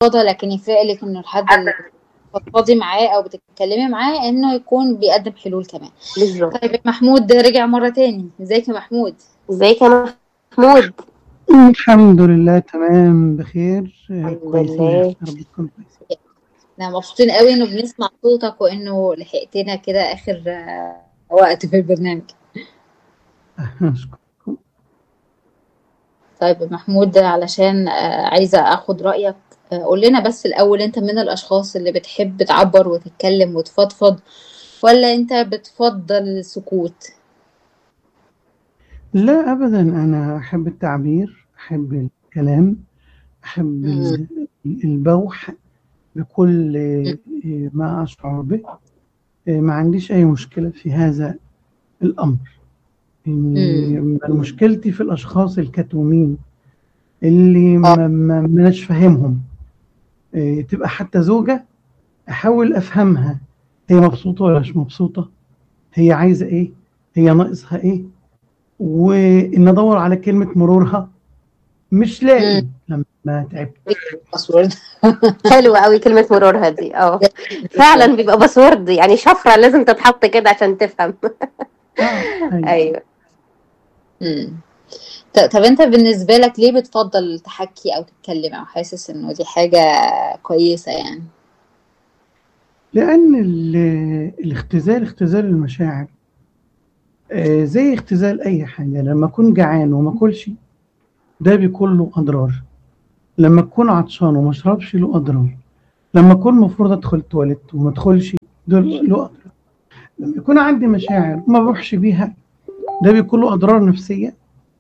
فضفضه لكن يفرق لك انه الحد اللي بتفضفضي معاه او بتتكلمي معاه انه يكون بيقدم حلول كمان بالظبط طيب محمود رجع مره تاني ازيك يا محمود ازيك يا محمود الحمد لله تمام بخير الحمد كويسين لله. يا رب تكون كويسين احنا مبسوطين قوي انه بنسمع صوتك وانه لحقتنا كده اخر آه، وقت في البرنامج أشكركم. طيب يا محمود علشان آه، عايزة اخد رأيك آه، قول لنا بس الاول انت من الاشخاص اللي بتحب تعبر وتتكلم وتفضفض ولا انت بتفضل السكوت لا أبدا أنا أحب التعبير أحب الكلام أحب ال- البوح بكل ما أشعر به ما عنديش أي مشكلة في هذا الأمر يعني مشكلتي في الأشخاص الكتومين اللي ما ما- مناش فاهمهم إيه، تبقى حتى زوجة أحاول أفهمها هي مبسوطة ولا مش مبسوطة هي عايزة إيه هي ناقصها إيه وإن أدور على كلمة مرورها مش لاقي لما تعبت باسورد حلوة قوي كلمة مرورها دي اه فعلا بيبقى باسورد يعني شفرة لازم تتحط كده عشان تفهم ايوه مم. ط- طب انت بالنسبة لك ليه بتفضل تحكي او تتكلم او حاسس انه دي حاجة كويسة يعني لأن ال- الاختزال اختزال المشاعر آه، زي اختزال أي حاجة لما أكون جعان وما أكلش ده بيكون له أضرار لما أكون عطشان وما أشربش له أضرار لما أكون المفروض أدخل تواليت وما أدخلش دول له أضرار لما يكون عندي مشاعر وما بروحش بيها ده بيكون له أضرار نفسية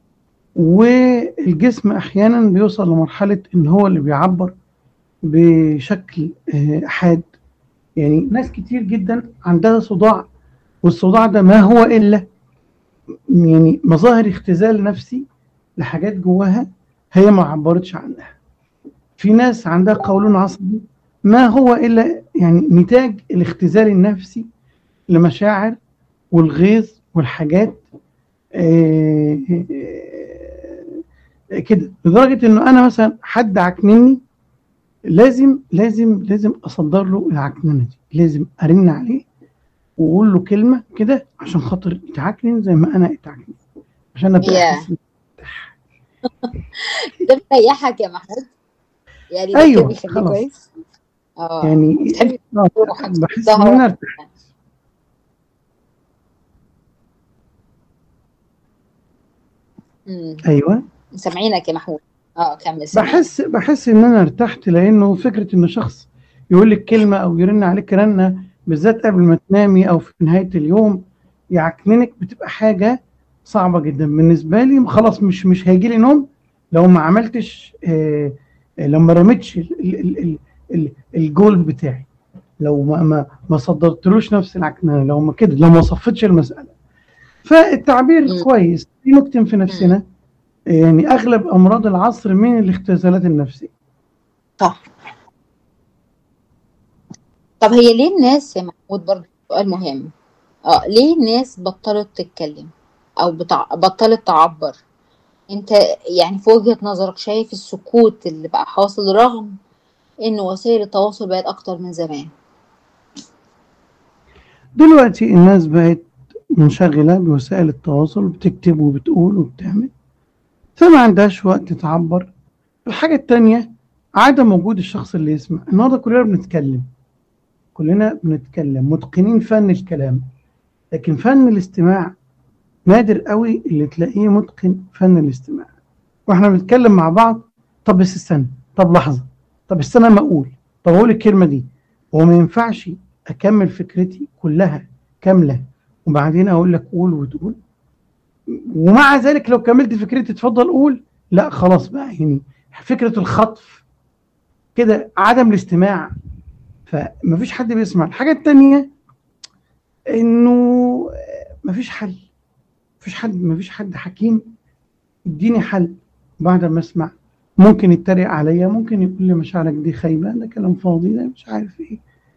والجسم أحيانا بيوصل لمرحلة إن هو اللي بيعبر بشكل آه، حاد يعني ناس كتير جدا عندها صداع والصداع ده ما هو الا يعني مظاهر اختزال نفسي لحاجات جواها هي ما عبرتش عنها في ناس عندها قولون عصبي ما هو الا يعني نتاج الاختزال النفسي لمشاعر والغيظ والحاجات آه، آه، كده لدرجه انه انا مثلا حد عكنني لازم لازم لازم اصدر له العكننه دي لازم ارن عليه واقول له كلمه كده عشان خاطر يتعكنن زي ما انا اتعكنن عشان ابقى Yeah. أحس- ده بيريحك يا محمود يعني ده أيوة، كده بيخليك خلاص. كويس اه يعني بتحبي آه، تروح بحس ده ان هو. انا ارتحت مم. ايوه سامعينك يا محمود اه كمل سامعينك. بحس بحس ان انا ارتحت لانه فكره ان شخص يقول لك كلمه او يرن عليك رنه بالذات قبل ما تنامي او في نهايه اليوم يعكننك بتبقى حاجه صعبه جدا بالنسبه لي خلاص مش مش هيجي لي نوم لو ما عملتش آه آه، لو ما رميتش ال- ال- ال- ال- ال- الجول بتاعي لو ما ما ما صدرتلوش نفس العكننه لو ما كده لو ما صفتش المساله فالتعبير مم. كويس نكتم في نفسنا يعني اغلب امراض العصر من الاختزالات النفسيه صح طب هي ليه الناس يا محمود برضه سؤال مهم اه ليه الناس بطلت تتكلم او بتع... بطلت تعبر انت يعني في وجهة نظرك شايف السكوت اللي بقى حاصل رغم ان وسائل التواصل بقت اكتر من زمان دلوقتي الناس بقت منشغله بوسائل التواصل بتكتب وبتقول وبتعمل فما عندهاش وقت تعبر الحاجه التانية عدم وجود الشخص اللي يسمع النهارده كلنا بنتكلم كلنا بنتكلم متقنين فن الكلام لكن فن الاستماع نادر قوي اللي تلاقيه متقن فن الاستماع واحنا بنتكلم مع بعض طب بس استنى طب لحظه طب استنى ما اقول طب اقول الكلمه دي وما ينفعش اكمل فكرتي كلها كامله وبعدين اقول لك قول وتقول ومع ذلك لو كملت فكرتي اتفضل قول لا خلاص بقى يعني فكره الخطف كده عدم الاستماع فمفيش حد بيسمع الحاجه التانيه انه مفيش حل مفيش حد مفيش حد حكيم يديني حل بعد ما اسمع ممكن يتريق عليا ممكن يقول لي مشاعرك دي خايبه ده كلام فاضي ده مش عارف ايه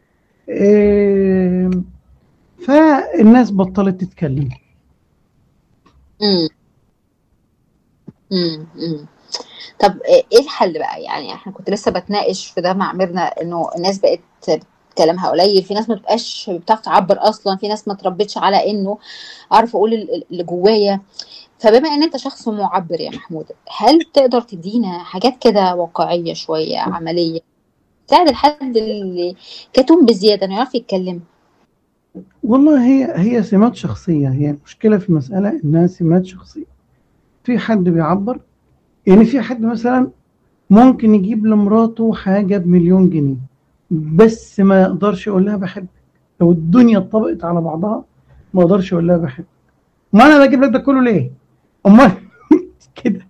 إيه فالناس بطلت تتكلم امم امم امم طب ايه الحل بقى يعني احنا كنت لسه بتناقش في ده مع ميرنا انه الناس بقت كلامها قليل في ناس ما بتبقاش بتعرف تعبر اصلا في ناس ما تربتش على انه اعرف اقول اللي جوايا فبما ان انت شخص معبر يا محمود هل تقدر تدينا حاجات كده واقعيه شويه عمليه تساعد الحد اللي كتوم بزياده انه يعرف يتكلم والله هي هي سمات شخصيه هي المشكله في المساله انها سمات شخصيه في حد بيعبر يعني في حد مثلا ممكن يجيب لمراته حاجه بمليون جنيه بس ما يقدرش يقول لها بحبك لو الدنيا اتطبقت على بعضها ما اقدرش اقول لها بحبك ما انا بجيب لك ده كله ليه امال كده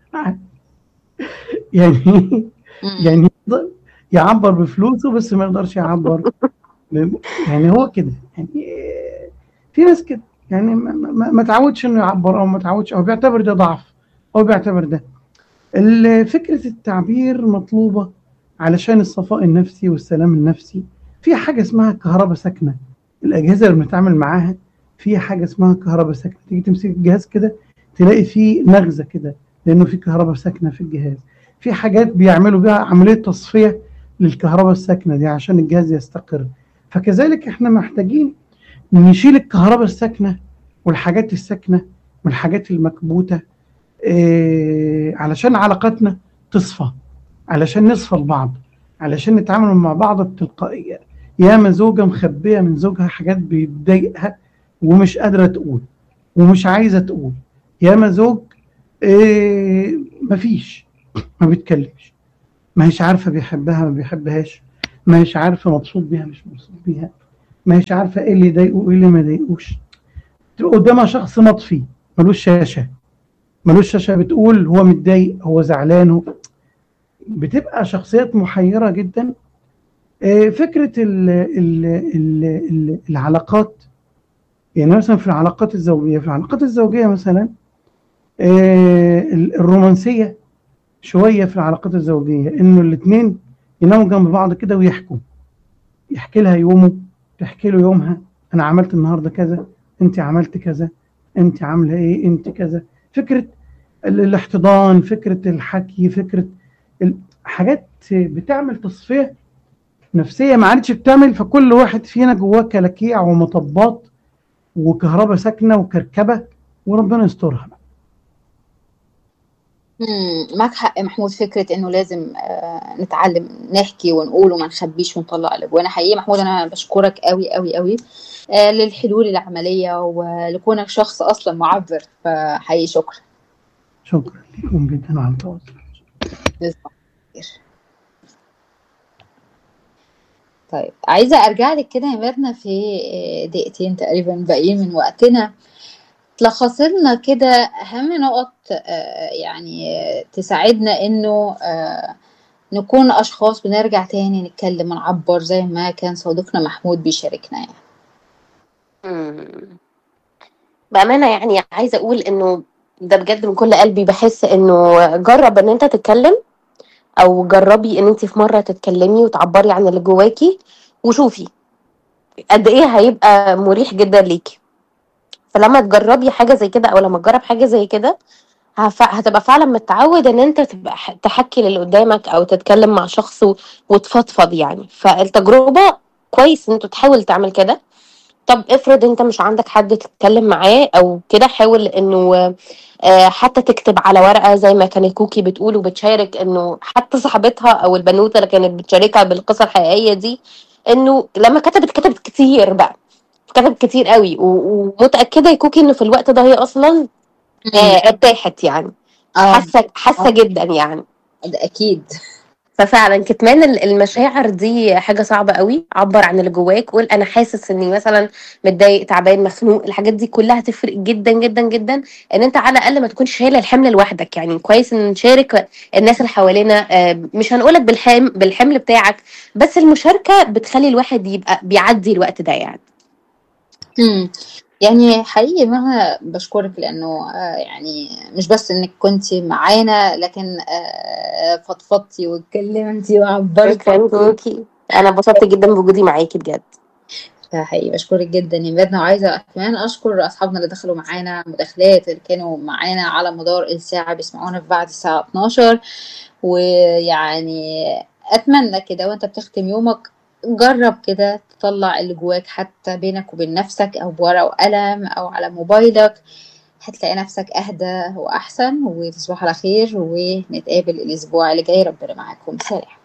يعني يعني يعبر بفلوسه بس ما يقدرش يعبر يعني هو كده يعني في ناس كده يعني ما, ما تعودش انه يعبر او ما تعودش او بيعتبر ده ضعف او بيعتبر ده فكره التعبير مطلوبه علشان الصفاء النفسي والسلام النفسي في حاجه اسمها كهرباء ساكنه الاجهزه اللي بنتعامل معاها في حاجه اسمها كهرباء ساكنه تيجي تمسك الجهاز كده تلاقي فيه نغزه كده لانه في كهرباء ساكنه في الجهاز في حاجات بيعملوا بيها عمليه تصفيه للكهرباء الساكنه دي عشان الجهاز يستقر فكذلك احنا محتاجين نشيل الكهرباء الساكنه والحاجات الساكنه والحاجات المكبوته اه علشان علاقاتنا تصفى علشان نصفى لبعض علشان نتعامل مع بعض بتلقائيه ياما زوجه مخبيه من زوجها حاجات بتضايقها ومش قادره تقول ومش عايزه تقول ياما زوج إيه مفيش ما بيتكلمش ما هيش عارفه بيحبها ما بيحبهاش ما هيش عارفه مبسوط بيها مش مبسوط بيها ما هيش عارفه ايه اللي يضايقه وايه اللي ما يضايقوش تبقى قدامها شخص مطفي ملوش شاشه ملوش شاشه بتقول هو متضايق هو زعلان هو بتبقى شخصيات محيره جدا إيه فكره ال ال ال ال العلاقات يعني مثلا في العلاقات الزوجيه في العلاقات الزوجيه مثلا الرومانسيه شويه في العلاقات الزوجيه انه الاثنين يناموا جنب بعض كده ويحكوا يحكي لها يومه تحكي له يومها انا عملت النهارده كذا انت عملت كذا انت عامله ايه انت كذا فكره الاحتضان فكره الحكي فكره حاجات بتعمل تصفيه نفسيه ما عادش بتعمل فكل واحد فينا جواه كلاكيع ومطبات وكهرباء ساكنه وكركبه وربنا يسترها بقى معك حق محمود فكرة انه لازم آه نتعلم نحكي ونقول وما نخبيش ونطلع قلب وانا حقيقي محمود انا بشكرك قوي قوي قوي آه للحلول العملية ولكونك شخص اصلا معبر فحقيقي شكرا شكرا لكم جدا على التواصل طيب عايزة ارجع لك كده يا ميرنا في دقيقتين تقريبا باقيين من وقتنا تلخص لنا كده اهم نقط يعني تساعدنا انه نكون اشخاص بنرجع تاني نتكلم ونعبر زي ما كان صديقنا محمود بيشاركنا يعني بأمانة يعني عايزة أقول إنه ده بجد من كل قلبي بحس إنه جرب إن أنت تتكلم أو جربي إن أنت في مرة تتكلمي وتعبري عن اللي جواكي وشوفي قد إيه هيبقى مريح جدا ليكي فلما تجربي حاجه زي كده او لما تجرب حاجه زي كده هتبقى فعلا متعود ان انت تبقى تحكي للي قدامك او تتكلم مع شخص وتفضفض يعني فالتجربه كويس ان انت تحاول تعمل كده طب افرض انت مش عندك حد تتكلم معاه او كده حاول انه حتى تكتب على ورقه زي ما كانت كوكي بتقول وبتشارك انه حتى صاحبتها او البنوته اللي كانت بتشاركها بالقصه الحقيقيه دي انه لما كتبت كتبت كتير بقى كتبت كتير قوي ومتاكده يا كوكي انه في الوقت ده هي اصلا ارتاحت يعني حاسه حاسه جدا يعني ده اكيد ففعلا كتمان المشاعر دي حاجه صعبه قوي عبر عن اللي جواك قول انا حاسس اني مثلا متضايق تعبان مخنوق الحاجات دي كلها تفرق جدا جدا جدا ان انت على الاقل ما تكونش شايل الحمل لوحدك يعني كويس ان نشارك الناس اللي حوالينا مش هنقولك بالحمل بالحمل بتاعك بس المشاركه بتخلي الواحد يبقى بيعدي الوقت ده يعني امم يعني حقيقي ما بشكرك لانه آه يعني مش بس انك كنتي معانا لكن آه فضفضتي واتكلمتي وعبرتي شكرا كوكي انا انبسطت جدا بوجودي معاكي بجد ده حقيقي بشكرك جدا يا ميادنا وعايزة كمان أشكر أصحابنا اللي دخلوا معانا مداخلات اللي كانوا معانا على مدار الساعة بيسمعونا في بعد الساعة 12 ويعني أتمنى كده وأنت بتختم يومك جرب كده تطلع اللي جواك حتى بينك وبين نفسك أو بورقة وقلم أو على موبايلك هتلاقي نفسك أهدى وأحسن وتصبح على خير ونتقابل الأسبوع اللي جاي ربنا معاكم سلام